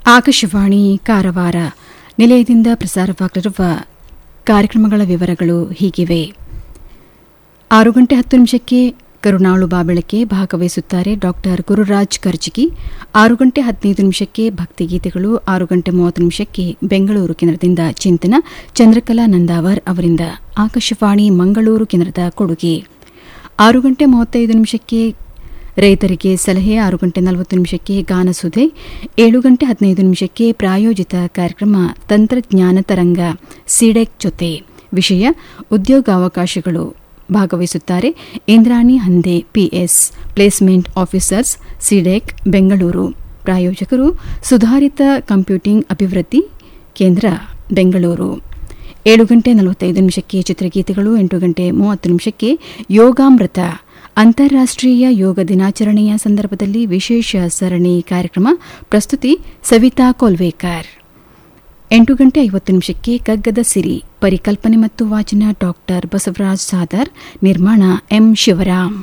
ಆಕಾಶವಾಣಿ ಕಾರವಾರ ನಿಲಯದಿಂದ ಪ್ರಸಾರವಾಗಲಿರುವ ಕಾರ್ಯಕ್ರಮಗಳ ವಿವರಗಳು ಹೀಗಿವೆ ಆರು ಗಂಟೆ ಹತ್ತು ನಿಮಿಷಕ್ಕೆ ಕರುಣಾಳು ಬಾಬೆಳಕೆ ಭಾಗವಹಿಸುತ್ತಾರೆ ಡಾಕ್ಟರ್ ಗುರುರಾಜ್ ಕರ್ಜಿಗಿ ಆರು ಗಂಟೆ ಹದಿನೈದು ನಿಮಿಷಕ್ಕೆ ಭಕ್ತಿಗೀತೆಗಳು ಆರು ಗಂಟೆ ಮೂವತ್ತು ನಿಮಿಷಕ್ಕೆ ಬೆಂಗಳೂರು ಕೇಂದ್ರದಿಂದ ಚಿಂತನ ಚಂದ್ರಕಲಾ ನಂದಾವರ್ ಅವರಿಂದ ಆಕಾಶವಾಣಿ ಮಂಗಳೂರು ಕೇಂದ್ರದ ಕೊಡುಗೆ ಆರು ಗಂಟೆ ಮೂವತ್ತೈದು ನಿಮಿಷಕ್ಕೆ ರೈತರಿಗೆ ಸಲಹೆ ಆರು ಗಂಟೆ ನಲವತ್ತು ನಿಮಿಷಕ್ಕೆ ಗಾನಸುಧೆ ಏಳು ಗಂಟೆ ಹದಿನೈದು ನಿಮಿಷಕ್ಕೆ ಪ್ರಾಯೋಜಿತ ಕಾರ್ಯಕ್ರಮ ತಂತ್ರಜ್ಞಾನ ತರಂಗ ಸಿಡೆಕ್ ಜೊತೆ ವಿಷಯ ಉದ್ಯೋಗಾವಕಾಶಗಳು ಭಾಗವಹಿಸುತ್ತಾರೆ Indrani Hande PS placement officers CDAC Bengaluru ಪ್ರಾಯೋಜಕರು ಸುಧಾರಿತ ಕಂಪ್ಯೂಟಿಂಗ್ ಅಭಿವೃದ್ಧಿ ಕೇಂದ್ರ ಬೆಂಗಳೂರು ಏಳು ಗಂಟೆ ನಲವತ್ತೈದು ನಿಮಿಷಕ್ಕೆ ಚಿತ್ರಗೀತೆಗಳು ಎಂಟು ಗಂಟೆ ಮೂವತ್ತು ನಿಮಿಷಕ್ಕೆ ಯೋಗಾಮೃತ ಅಂತಾರಾಷ್ಟ್ರೀಯ ಯೋಗ ದಿನಾಚರಣೆಯ ಸಂದರ್ಭದಲ್ಲಿ ವಿಶೇಷ ಸರಣಿ ಕಾರ್ಯಕ್ರಮ ಪ್ರಸ್ತುತಿ ಸವಿತಾ ಕೋಲ್ವೇಕರ್ ಎಂಟು ಗಂಟೆ ಐವತ್ತು ನಿಮಿಷಕ್ಕೆ ಕಗ್ಗದ ಸಿರಿ ಪರಿಕಲ್ಪನೆ ಮತ್ತು ವಾಚನ ಡಾಕ್ಟರ್ ಬಸವರಾಜ್ ಸಾದರ್ ನಿರ್ಮಾಣ ಎಂ ಶಿವರಾಮ್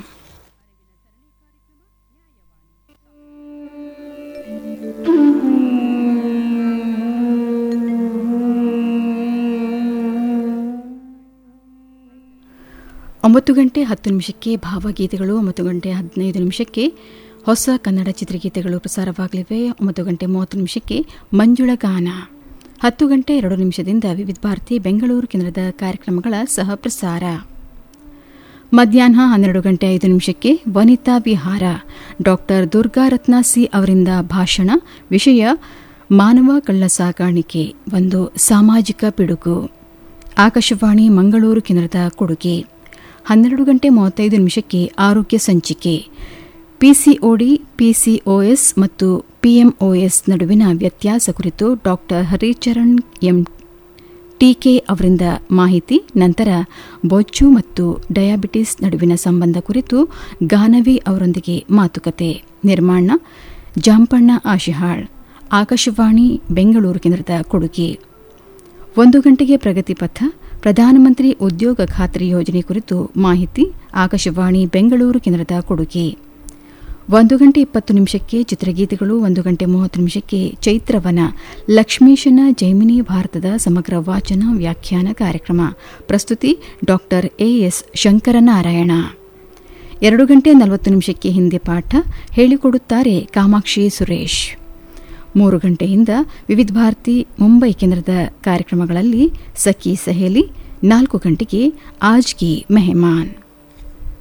ಒಂಬತ್ತು ಗಂಟೆ ಹತ್ತು ನಿಮಿಷಕ್ಕೆ ಭಾವಗೀತೆಗಳು ಒಂಬತ್ತು ಗಂಟೆ ಹದಿನೈದು ನಿಮಿಷಕ್ಕೆ ಹೊಸ ಕನ್ನಡ ಚಿತ್ರಗೀತೆಗಳು ಪ್ರಸಾರವಾಗಲಿವೆ ಒಂಬತ್ತು ಗಂಟೆ ಮೂವತ್ತು ನಿಮಿಷಕ್ಕೆ ಮಂಜುಳ ಗಾನ ಹತ್ತು ಗಂಟೆ ಎರಡು ನಿಮಿಷದಿಂದ ವಿವಿಧ ಭಾರತಿ ಬೆಂಗಳೂರು ಕೇಂದ್ರದ ಕಾರ್ಯಕ್ರಮಗಳ ಸಹ ಪ್ರಸಾರ ಮಧ್ಯಾಹ್ನ ಹನ್ನೆರಡು ಗಂಟೆ ಐದು ನಿಮಿಷಕ್ಕೆ ವನಿತಾ ವಿಹಾರ ಡಾಕ್ಟರ್ ದುರ್ಗಾರತ್ನ ಸಿ ಅವರಿಂದ ಭಾಷಣ ವಿಷಯ ಮಾನವ ಕಳ್ಳ ಸಾಗಾಣಿಕೆ ಒಂದು ಸಾಮಾಜಿಕ ಪಿಡುಗು ಆಕಾಶವಾಣಿ ಮಂಗಳೂರು ಕೇಂದ್ರದ ಕೊಡುಗೆ ಹನ್ನೆರಡು ಗಂಟೆ ಮೂವತ್ತೈದು ನಿಮಿಷಕ್ಕೆ ಆರೋಗ್ಯ ಸಂಚಿಕೆ ಪಿಸಿಒಡಿ ಪಿಸಿಒಎಸ್ ಮತ್ತು ಪಿಎಂಒಎಸ್ ನಡುವಿನ ವ್ಯತ್ಯಾಸ ಕುರಿತು ಡಾಕ್ಟರ್ ಹರಿಚರಣ್ ಎಂ ಟಿಕೆ ಅವರಿಂದ ಮಾಹಿತಿ ನಂತರ ಬೊಜ್ಜು ಮತ್ತು ಡಯಾಬಿಟಿಸ್ ನಡುವಿನ ಸಂಬಂಧ ಕುರಿತು ಗಾನವಿ ಅವರೊಂದಿಗೆ ಮಾತುಕತೆ ನಿರ್ಮಾಣ ಜಾಂಪಣ್ಣ ಆಶಿಹಾಳ್ ಆಕಾಶವಾಣಿ ಬೆಂಗಳೂರು ಕೇಂದ್ರದ ಕೊಡುಗೆ ಒಂದು ಗಂಟೆಗೆ ಪ್ರಗತಿ ಪಥ ಪ್ರಧಾನಮಂತ್ರಿ ಉದ್ಯೋಗ ಖಾತ್ರಿ ಯೋಜನೆ ಕುರಿತು ಮಾಹಿತಿ ಆಕಾಶವಾಣಿ ಬೆಂಗಳೂರು ಕೇಂದ್ರದ ಕೊಡುಗೆ ಒಂದು ಗಂಟೆ ಇಪ್ಪತ್ತು ನಿಮಿಷಕ್ಕೆ ಚಿತ್ರಗೀತೆಗಳು ಒಂದು ಗಂಟೆ ಮೂವತ್ತು ನಿಮಿಷಕ್ಕೆ ಚೈತ್ರವನ ಲಕ್ಷ್ಮೀಶನ ಜೈಮಿನಿ ಭಾರತದ ಸಮಗ್ರ ವಾಚನ ವ್ಯಾಖ್ಯಾನ ಕಾರ್ಯಕ್ರಮ ಪ್ರಸ್ತುತಿ ಡಾಕ್ಟರ್ ಎಎಸ್ ಶಂಕರನಾರಾಯಣ ಎರಡು ಗಂಟೆ ನಲವತ್ತು ನಿಮಿಷಕ್ಕೆ ಹಿಂದಿ ಪಾಠ ಹೇಳಿಕೊಡುತ್ತಾರೆ ಕಾಮಾಕ್ಷಿ ಸುರೇಶ್ ಮೂರು ಗಂಟೆಯಿಂದ ವಿವಿಧ ಭಾರತಿ ಮುಂಬೈ ಕೇಂದ್ರದ ಕಾರ್ಯಕ್ರಮಗಳಲ್ಲಿ ಸಖಿ ಸಹೇಲಿ ನಾಲ್ಕು ಗಂಟೆಗೆ ಆಜ್ ಕಿ ಮೆಹಮಾನ್